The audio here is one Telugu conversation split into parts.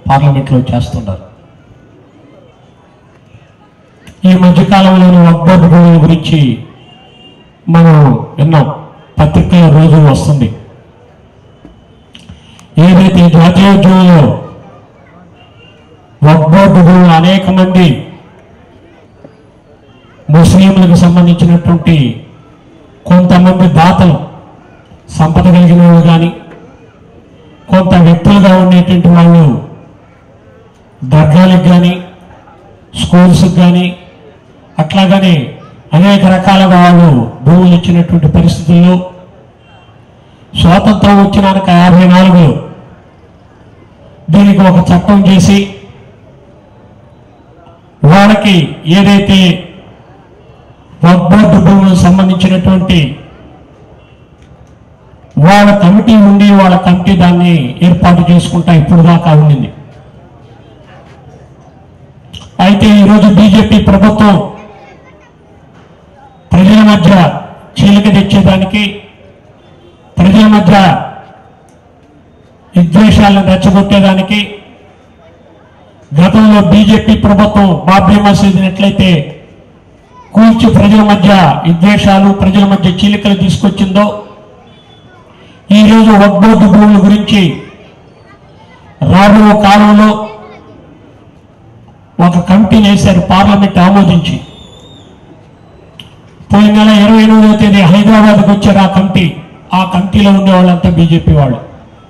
పార్లమెంట్లో చేస్తున్నారు ఈ మధ్యకాలంలోని వక్బోర్డు భూముల గురించి మనం విన్నాం పత్రికల్లో రోజు వస్తుంది ఏదైతే జాతీయోద్యమంలో వక్బోర్డు భూములు అనేక మంది ముస్లింలకు సంబంధించినటువంటి కొంతమంది దాతలు సంపద కలిగిన వాళ్ళు కానీ కొంత వ్యక్తులుగా ఉండేటువంటి వాళ్ళు దర్గాలకు కానీ స్కూల్స్కి కానీ అట్లాగనే అనేక రకాలుగా వాళ్ళు భూములు ఇచ్చినటువంటి పరిస్థితుల్లో స్వాతంత్రం వచ్చినాక యాభై నాలుగులో దీనికి ఒక చట్టం చేసి వాళ్ళకి ఏదైతే వక్బోర్డు భూములకు సంబంధించినటువంటి వాళ్ళ కమిటీ ఉండి వాళ్ళ కమిటీ దాన్ని ఏర్పాటు చేసుకుంటా ఇప్పుడు దాకా ఉండింది అయితే ఈరోజు బీజేపీ ప్రభుత్వం ప్రజల మధ్య చీలిక తెచ్చేదానికి ప్రజల మధ్య విద్వేషాలను రెచ్చగొట్టేదానికి గతంలో బీజేపీ ప్రభుత్వం బాబ్రీ మసీదుని ఎట్లయితే కూల్చి ప్రజల మధ్య విద్వేషాలు ప్రజల మధ్య చీలికలు తీసుకొచ్చిందో ఈరోజు వక్బోర్డు భూముల గురించి రాబో కాలంలో ఒక కమిటీని వేశారు పార్లమెంట్ ఆమోదించి పోయిన నెల ఇరవై ఎనిమిదవ తేదీ హైదరాబాద్కి వచ్చారు ఆ కమిటీ ఆ కమిటీలో ఉండే వాళ్ళంతా బీజేపీ వాళ్ళు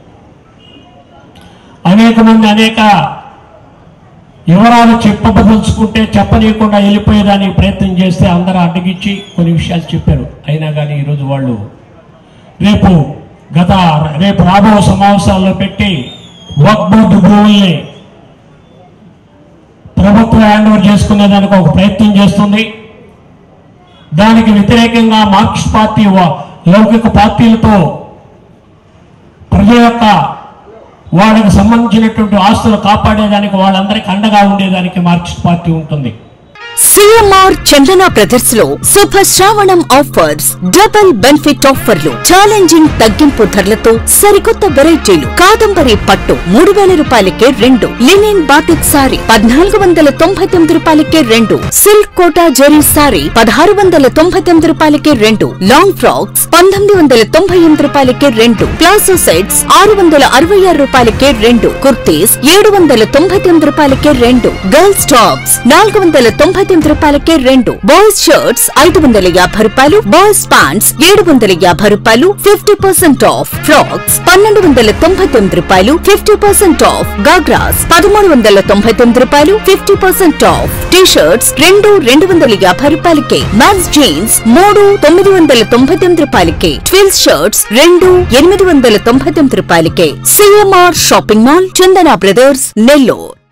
అనేక మంది అనేక వివరాలు చెప్పదలుచుకుంటే చెప్పనీయకుండా వెళ్ళిపోయేదానికి ప్రయత్నం చేస్తే అందరూ అడ్డగిచ్చి కొన్ని విషయాలు చెప్పారు అయినా కానీ ఈరోజు వాళ్ళు రేపు గత రేపు రాబో సమావేశాల్లో పెట్టి వక్ బోర్డు భూముల్ని ప్రభుత్వం హ్యాండ్ ఓవర్ చేసుకునేదానికి ఒక ప్రయత్నం చేస్తుంది దానికి వ్యతిరేకంగా మార్క్సిస్ట్ పార్టీ వా- లౌకిక పార్టీలతో ప్రజల యొక్క వాళ్ళకి సంబంధించినటువంటి ఆస్తులు కాపాడేదానికి వాళ్ళందరికీ అండగా ఉండేదానికి మార్క్సిస్ట్ పార్టీ ఉంటుంది సిఎంఆర్ చందన బ్రదర్స్ లో Shubha Shravanam offers double benefit ఆఫర్లు ఛాలెంజింగ్ తగ్గింపు ధరలతో సరికొత్త వెరైటీలు కాదంబరి పట్టు మూడు వేల రూపాయలకే రెండు లినిన్ బాటిక్ సారీ పద్నాలుగు వందల తొంభై తొమ్మిది రూపాయలకే రెండు సిల్క్ కోటా జెరీ సారీ పదహారు వందల తొంభై తొమ్మిది రూపాయలకే రెండు లాంగ్ ఫ్రాక్స్ పంతొమ్మిది వందల తొంభై ఎనిమిది రూపాయలకే రెండు ప్లాజో సెట్స్ ఆరు వందల అరవై ఆరు రూపాయలకే రెండు కుర్తీస్ ఏడు వందల తొంభై తొమ్మిది రూపాయలకే రెండు గర్ల్స్ టాప్స్ నాలుగు వందల తొంభై తొమ్మిది రూపాయలకే రెండు బాయ్స్ షర్ట్స్ ఐదు వందల యాభై రూపాయలు బాయ్స్ ప్యాంట్స్ ఏడు వందల యాభై రూపాయలు ఫిఫ్టీ పర్సెంట్ ఆఫ్ ఫ్రాక్స్ పన్నెండు వందల తొంభై తొమ్మిది రూపాయలు ఫిఫ్టీ పర్సెంట్ ఆఫ్ గాగ్రాస్ పదమూడు వందల తొంభై తొమ్మిది రూపాయలు fifty percent off T shirts రెండు రెండు వందల యాభై రూపాయలకే మ్యాక్స్ జీన్స్ మూడు తొమ్మిది వందల తొంభై తొమ్మిది రూపాయలకే ట్విల్స్ షర్ట్స్ రెండు ఎనిమిది వందల తొంభై తొమ్మిది రూపాయలకే CMR shopping mall Chandana brothers Nellore